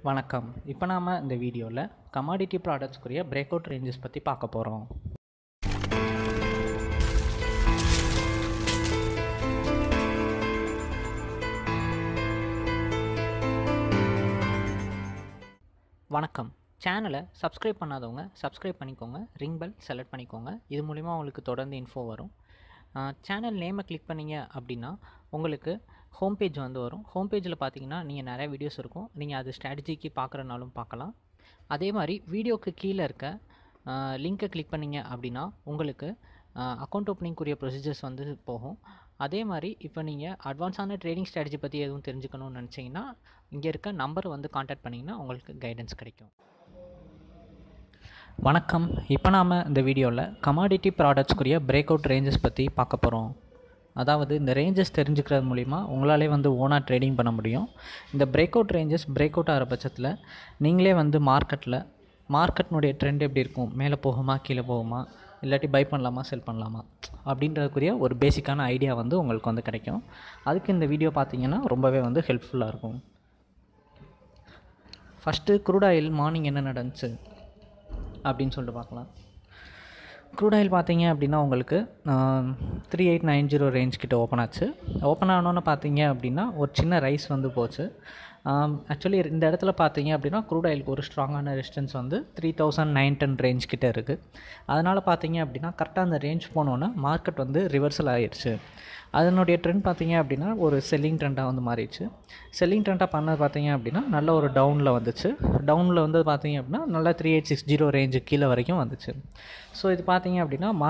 வணக்கம் இப்போ நாம் இந்த வீடியோவில் கமாடிட்டி ப்ராடக்ட்ஸ்க்குரிய பிரேக் அவுட் ரேஞ்சஸ் பற்றி பார்க்க போகிறோம் வணக்கம் சேனலை சப்ஸ்கிரைப் பண்ணாதவங்க சப்ஸ்கிரைப் பண்ணிக்கோங்க ரிங் பெல் செலக்ட் பண்ணிக்கோங்க இது மூலிமா உங்களுக்கு தொடர்ந்து இன்ஃபோ வரும் சேனல் நேமை கிளிக் பண்ணீங்க அப்படின்னா உங்களுக்கு ஹோம் பேஜ் வந்து வரும் ஹோம் பேஜில் பார்த்தீங்கன்னா நீங்கள் நிறைய வீடியோஸ் இருக்கும் நீங்கள் அது ஸ்ட்ராட்டஜிக்கு பார்க்குறனாலும் பார்க்கலாம் அதே மாதிரி வீடியோக்கு கீழே இருக்க லிங்க்கை கிளிக் பண்ணீங்க அப்படின்னா உங்களுக்கு அக்கௌண்ட் ஓப்பனிங்குரிய ப்ரொசீஜர்ஸ் வந்து போகும் அதே மாதிரி இப்போ நீங்கள் அட்வான்ஸான ட்ரேடிங் ஸ்ட்ராட்டஜி பற்றி எதுவும் தெரிஞ்சுக்கணும்னு நினச்சிங்கன்னா இங்கே இருக்க நம்பர் வந்து காண்டாக்ட் பண்ணிங்கன்னா உங்களுக்கு கைடன்ஸ் கிடைக்கும் வணக்கம் இப்போ நாம் இந்த வீடியோவில் கமாடிட்டி ப்ராடக்ட்ஸ்க்குரிய பிரேக் அவுட் ரேஞ்சஸ் பற்றி பார்க்க போகிறோம் அதாவது இந்த ரேஞ்சஸ் தெரிஞ்சுக்கிறது மூலிமா உங்களாலே வந்து ஓனாக ட்ரேடிங் பண்ண முடியும் இந்த break out ranges break out ஆகிற பட்சத்தில் நீங்களே வந்து மார்க்கெட்டில் மார்க்கெட்னுடைய ட்ரெண்ட் எப்படி இருக்கும் மேலே போகுமா கீழே போகுமா இல்லாட்டி பை பண்ணலாமா செல் பண்ணலாமா அப்படின்றதுக்குரிய ஒரு பேசிக்கான ஐடியா வந்து உங்களுக்கு வந்து கிடைக்கும் அதுக்கு இந்த வீடியோ பார்த்தீங்கன்னா ரொம்பவே வந்து ஹெல்ப்ஃபுல்லாக இருக்கும் ஃபஸ்ட்டு க்ரூட் ஆயில் மார்னிங் என்ன நடந்துச்சு அப்படின்னு சொல்லிட்டு பார்க்கலாம் க்ரூட் ஆயில் பார்த்தீங்க அப்படின்னா உங்களுக்கு three eight nine zero range கிட்ட ஓப்பன் ஆச்சு ஓப்பன் ஆனோன்னு பார்த்தீங்க அப்படின்னா ஒரு சின்ன ரைஸ் வந்து போச்சு ஆக்சுவலி இந்த இடத்துல பார்த்தீங்க அப்படின்னா க்ரூட் ஆயிலுக்கு ஒரு ஸ்ட்ராங்கான ரெசிஸ்டன்ஸ் வந்து three thousand nine ten range கிட்டே இருக்குது அதனால் பார்த்தீங்க அப்படின்னா கரெக்டாக அந்த ரேஞ்ச் போனோன்னே மார்க்கெட் வந்து ரிவர்சல் ஆகிடுச்சு அதனுடைய ட்ரெண்ட் பார்த்தீங்க அப்படின்னா ஒரு செல்லிங் ட்ரெண்டாக வந்து மாறிடுச்சு செல்லிங் ட்ரெண்டாக பண்ணது பார்த்தீங்க அப்படின்னா நல்ல ஒரு டவுனில் வந்துச்சு டவுனில் வந்து பார்த்தீங்க அப்படின்னா நல்லா three eight six zero range கீழே வரைக்கும் வந்துச்சு ஸோ இது பார்த்தீங்க அப்படின்னா மார்க்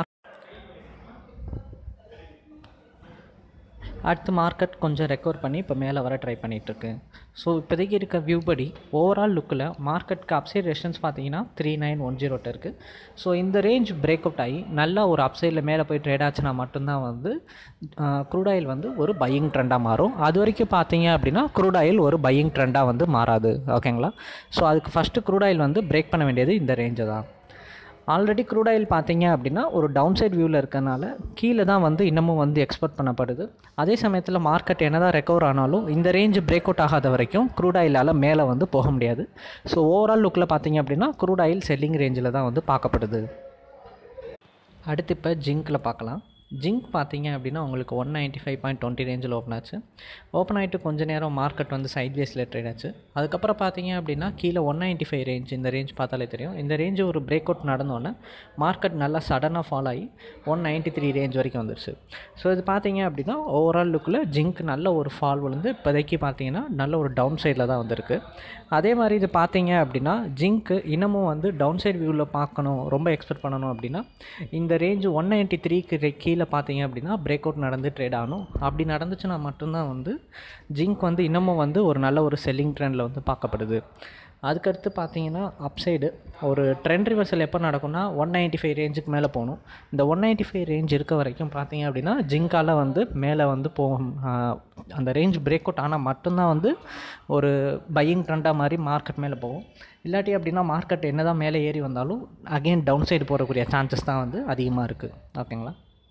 அடுத்து மார்க்கெட் கொஞ்சம் ரெக்கவர் பண்ணி இப்போ மேலே வர ட்ரை பண்ணிகிட்ருக்கு ஸோ இப்போதைக்கு இருக்க வியூ படி ஓவரால் லுக்கில் மார்க்கெட்க்கு அப்சைட் ரெஷன்ஸ் பார்த்தீங்கன்னா த்ரீ நைன் ஒன் ஜீரோட்ட இருக்குது ஸோ இந்த ரேஞ்ச் பிரேக் அவுட் ஆகி நல்லா ஒரு அப்சைடில் மேலே போய் ட்ரேட் ஆச்சுன்னா மட்டும்தான் வந்து க்ரூட் ஆயில் வந்து ஒரு பையிங் ட்ரெண்டாக மாறும் அது வரைக்கும் பார்த்தீங்க அப்படின்னா க்ரூட் ஆயில் ஒரு பையிங் ட்ரெண்டாக வந்து மாறாது ஓகேங்களா ஸோ அதுக்கு ஃபஸ்ட்டு க்ரூட் ஆயில் வந்து பிரேக் பண்ண வேண்டியது இந்த ரேஞ்சை தான் ஆல்ரெடி க்ரூட் ஆயில் பார்த்தீங்க அப்படின்னா ஒரு டவுன் சைட் வியூவில் இருக்கனால கீழே தான் வந்து இன்னமும் வந்து எக்ஸ்போர்ட் பண்ணப்படுது அதே சமயத்தில் மார்க்கெட் என்ன தான் ரெக்கவர் ஆனாலும் இந்த ரேஞ்ச் பிரேக் அவுட் ஆகாத வரைக்கும் க்ரூட் ஆயிலால் மேலே வந்து போக முடியாது ஸோ ஓவரால் லுக்கில் பார்த்தீங்க அப்படின்னா க்ரூட் ஆயில் செல்லிங் ரேஞ்சில் தான் வந்து பார்க்கப்படுது அடுத்து இப்போ ஜிங்கில் பார்க்கலாம் ஜிங்க் பார்த்தீங்க அப்படின்னா உங்களுக்கு one ninety five point twenty ரேஞ்சில் ஓப்பன் ஆச்சு ஓப்பன் ஆகிட்டு கொஞ்ச நேரம் மார்க்கெட் வந்து சைட் வேஸில் ட்ரேட் ஆச்சு அதுக்கப்புறம் பார்த்தீங்க அப்படின்னா கீழே ஒன் நைன்ட்டி ஃபைவ் ரேஞ்ச் இந்த ரேஞ்ச் பார்த்தாலே தெரியும் இந்த ரேஞ்சு ஒரு பிரேக் அவுட் நடந்தோன்னே மார்க்கெட் நல்லா சடனாக ஃபாலோ ஆகி ஒன் நைன்ட்டி த்ரீ ரேஞ்ச் வரைக்கும் வந்துருச்சு ஸோ இது பார்த்தீங்க அப்படின்னா ஓவரால் லுக்கில் ஜிங்க் நல்ல ஒரு ஃபால் விழுந்து இப்போதைக்கு பார்த்தீங்கன்னா நல்ல ஒரு டவுன் சைடில் தான் வந்திருக்கு அதே மாதிரி இது பார்த்தீங்க அப்படின்னா ஜிங்க்கு இன்னமும் வந்து டவுன் சைட் வியூவில் பார்க்கணும் ரொம்ப எக்ஸ்பெக்ட் பண்ணணும் அப்படின்னா இந்த ரேஞ்சு ஒன் நைன்ட்டி த்ரீக்கு கீழே பார்த்தீங்க அப்படின்னா பிரேக் அவுட் நடந்து ட்ரேட் ஆகணும் அப்படி நடந்துச்சுன்னா மட்டும்தான் வந்து ஜிங்க் வந்து இன்னமும் வந்து ஒரு நல்ல ஒரு செல்லிங் ட்ரெண்டில் வந்து பார்க்கப்படுது அதுக்கடுத்து பார்த்தீங்கன்னா அப்சைடு ஒரு ட்ரெண்ட் ரிவர்சல் எப்போ நடக்கும்னா ஒன் நைன்ட்டி ஃபைவ் ரேஞ்சுக்கு மேலே போகணும் இந்த ஒன் நைன்ட்டி ஃபைவ் ரேஞ்ச் இருக்க வரைக்கும் பார்த்தீங்க அப்படின்னா ஜிங்கால் வந்து மேலே வந்து போகும் அந்த ரேஞ்ச் பிரேக் அவுட் ஆனால் மட்டும்தான் வந்து ஒரு பையிங் ட்ரெண்டாக மாதிரி மார்க்கெட் மேலே போகும் இல்லாட்டி அப்படின்னா மார்க்கெட் என்ன தான் மேலே ஏறி வந்தாலும் அகெயின் டவுன் சைடு போகக்கூடிய சான்சஸ் தான் வந்து அதிகமாக இருக்குது ஓகேங்களா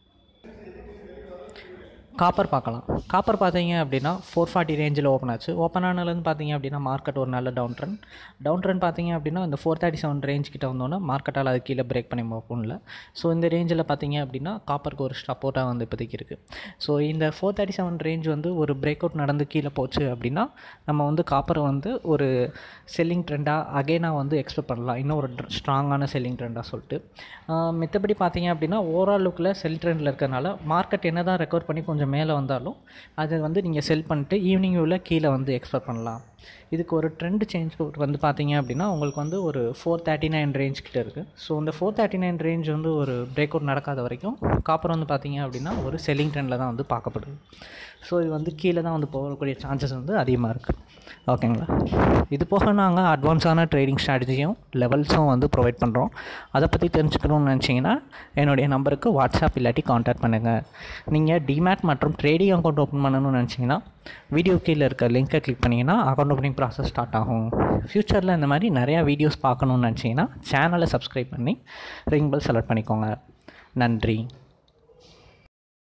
காப்பர் பார்க்கலாம் காப்பர் பார்த்தீங்க அப்படின்னா ஃபோர் ஃபார்ட்டி ரேஞ்சில் ஓப்பன் ஆச்சு ஓப்பன் ஆனதுலேருந்து பார்த்தீங்க அப்படின்னா மார்க்கெட் ஒரு நல்ல டவுன் ட்ரெண்ட் டவுன் ட்ரெண்ட் பார்த்தீங்க அப்படின்னா இந்த ஃபோர் தேர்ட்டி செவன் ரேஞ்ச் கிட்ட வந்தோன்னா மார்க்கெட்டால் அது கீழே பிரேக் பண்ணி போகல ஸோ இந்த ரேஞ்சில் பார்த்தீங்க அப்படின்னா காப்பருக்கு ஒரு சப்போர்ட்டாக வந்து இப்போதைக்கு இருக்குது ஸோ இந்த ஃபோர் தேர்ட்டி செவன் ரேஞ்ச் வந்து ஒரு பிரேக் அவுட் நடந்து கீழே போச்சு அப்படின்னா நம்ம வந்து காப்பரை வந்து ஒரு செல்லிங் ட்ரெண்டாக அகெயினாக வந்து எக்ஸ்பெக்ட் பண்ணலாம் இன்னும் ஒரு ஸ்ட்ராங்கான செல்லிங் ட்ரெண்டாக சொல்லிட்டு மித்தபடி பார்த்தீங்க அப்படின்னா ஓவரால் லுக்கில் செல் ட்ரெண்டில் இருக்கிறனால மார்க்கெட் என்ன தான் ரெக்கவர் பண்ணி கொஞ்சம் மேலே வந்தாலும் அதை வந்து நீங்கள் செல் பண்ணிட்டு ஈவினிங் வியூவில் கீழே வந்து எக்ஸ்பெக்ட் பண்ணலாம் இதுக்கு ஒரு ட்ரெண்ட் சேஞ்ச் வந்து பார்த்தீங்க அப்படின்னா உங்களுக்கு வந்து ஒரு ஃபோர் தேர்ட்டி நைன் ரேஞ்ச் கிட்ட இருக்குது ஸோ இந்த ஃபோர் தேர்ட்டி நைன் ரேஞ்ச் வந்து ஒரு பிரேக் அவுட் நடக்காத வரைக்கும் காப்பர் வந்து பார்த்தீங்க அப்படின்னா ஒரு செல்லிங் ட்ரெண்டில் தான் வந்து பார்க்கப்படுது ஸோ இது வந்து கீழே தான் வந்து போகக்கூடிய சான்சஸ் வந்து அதிகமாக இருக்குது ஓகேங்களா இது போக நாங்கள் அட்வான்ஸான ட்ரேடிங் ஸ்ட்ராட்டஜியும் லெவல்ஸும் வந்து ப்ரொவைட் பண்ணுறோம் அதை பற்றி தெரிஞ்சுக்கணும்னு நினச்சிங்கன்னா என்னுடைய நம்பருக்கு வாட்ஸ்அப் இல்லாட்டி காண்டாக்ட் பண்ணுங்கள் நீங்கள் டிமேட் மற்றும் ட்ரேடிங் அக்கௌண்ட் ஓப்பன் பண்ணணும்னு நினச்சிங்கன்னா வீடியோ கீழே இருக்க லிங்க்கை கிளிக் பண்ணிங்கன்னா அக்கௌண்ட் ஓப்பனிங் ப்ராசஸ் ஸ்டார்ட் ஆகும் ஃப்யூச்சரில் இந்த மாதிரி நிறையா வீடியோஸ் பார்க்கணுன்னு நினச்சிங்கன்னா சேனலை சப்ஸ்கிரைப் பண்ணி ரிங் பெல் செலக்ட் பண்ணிக்கோங்க நன்றி